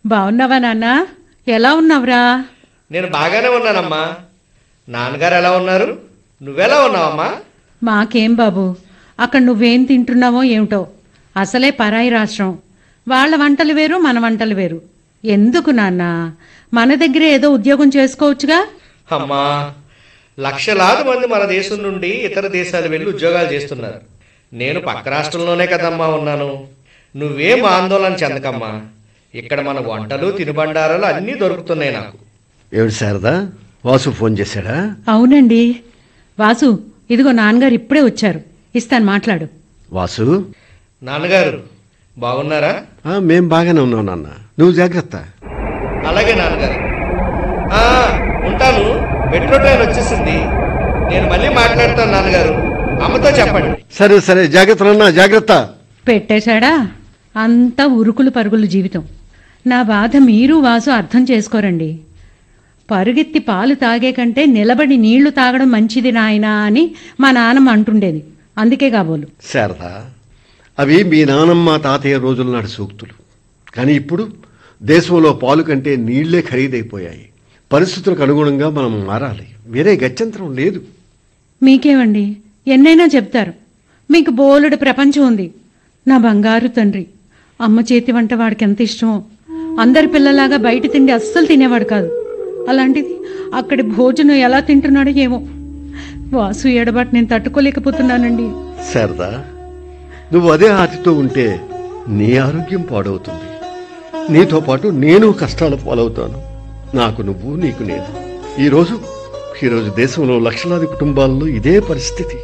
బాగున్నావా నాన్న ఎలా ఉన్నావురా నేను బాగానే ఉన్నానమ్మా నాన్నగారు ఎలా ఉన్నారు నువ్వెలా ఉన్నావమ్మా మాకేం బాబు అక్కడ నువ్వేం తింటున్నావో ఏమిటో అసలే పరాయి రాష్ట్రం వాళ్ళ వంటలు వేరు మన వంటలు వేరు ఎందుకు నాన్న మన దగ్గరే ఏదో ఉద్యోగం చేసుకోవచ్చుగా అమ్మా లక్షలాది మంది మన దేశం నుండి ఇతర దేశాలు వెళ్ళి ఉద్యోగాలు చేస్తున్నారు నేను పక్క రాష్ట్రంలోనే కదమ్మా ఉన్నాను నువ్వేం ఆందోళన చెందకమ్మా ఇక్కడ మన వంటలు తినుబండారాలు అన్నీ దొరుకుతున్నాయి నాకు ఏమిటి శారదా వాసు ఫోన్ చేశాడా అవునండి వాసు ఇదిగో నాన్నగారు ఇప్పుడే వచ్చారు ఇస్తాను మాట్లాడు వాసు నాన్నగారు బాగున్నారా ఆ, మేం బాగానే ఉన్నాం నాన్న నువ్వు జాగ్రత్త అలాగే నాన్నగారు ఆ, ఉంటాను మెట్రో ట్రైన్ వచ్చేసింది నేను మళ్ళీ మాట్లాడతాను నాన్నగారు అమ్మతో చెప్పండి సరే సరే జాగ్రత్త నాన్న జాగ్రత్త పెట్టేశాడా అంతా ఉరుకులు పరుగులు జీవితం నా బాధ మీరు వాసు అర్థం చేసుకోరండి పరుగెత్తి పాలు తాగే కంటే నిలబడి నీళ్లు తాగడం మంచిది నాయనా అని మా నాన్నమ్మ అంటుండేది అందుకే కాబోలు శారదా అవి మీ నానమ్మ తాతయ్య రోజుల నాటి సూక్తులు కానీ ఇప్పుడు దేశంలో పాలు కంటే నీళ్లే ఖరీదైపోయాయి పరిస్థితులకు అనుగుణంగా మనం మారాలి వేరే గత్యంతరం లేదు మీకేమండి ఎన్నైనా చెప్తారు మీకు బోలెడు ప్రపంచం ఉంది నా బంగారు తండ్రి అమ్మ చేతి వంట వాడికి ఎంత ఇష్టమో అందరి పిల్లలాగా బయట తిండి అస్సలు తినేవాడు కాదు అలాంటిది అక్కడి భోజనం ఎలా తింటున్నాడో ఏమో వాసు ఎడబాటు నేను తట్టుకోలేకపోతున్నానండి శారదా నువ్వు అదే ఆతితో ఉంటే నీ ఆరోగ్యం పాడవుతుంది నీతో పాటు నేను కష్టాల పాలవుతాను నాకు నువ్వు నీకు నేను ఈరోజు ఈరోజు దేశంలో లక్షలాది కుటుంబాల్లో ఇదే పరిస్థితి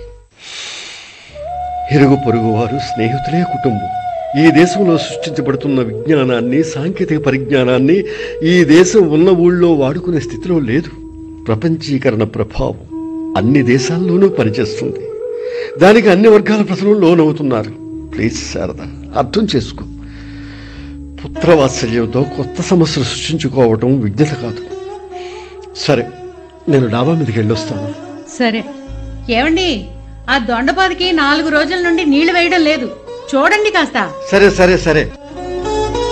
ఇరుగు పొరుగు వారు స్నేహితులే కుటుంబం ఈ దేశంలో సృష్టించబడుతున్న విజ్ఞానాన్ని సాంకేతిక పరిజ్ఞానాన్ని ఈ దేశం ఉన్న ఊళ్ళో వాడుకునే స్థితిలో లేదు ప్రపంచీకరణ ప్రభావం అన్ని దేశాల్లోనూ పనిచేస్తుంది దానికి అన్ని వర్గాల ప్రజలు లోనవుతున్నారు ప్లీజ్ శారద అర్థం చేసుకో పుత్రవాత్సల్యంతో కొత్త సమస్యలు సృష్టించుకోవటం విజ్ఞత కాదు సరే నేను డాబా మీదకి వెళ్ళొస్తాను సరే ఏమండి ఆ దొండపాదికి నాలుగు రోజుల నుండి నీళ్లు వేయడం లేదు చూడండి కాస్త సరే సరే సరే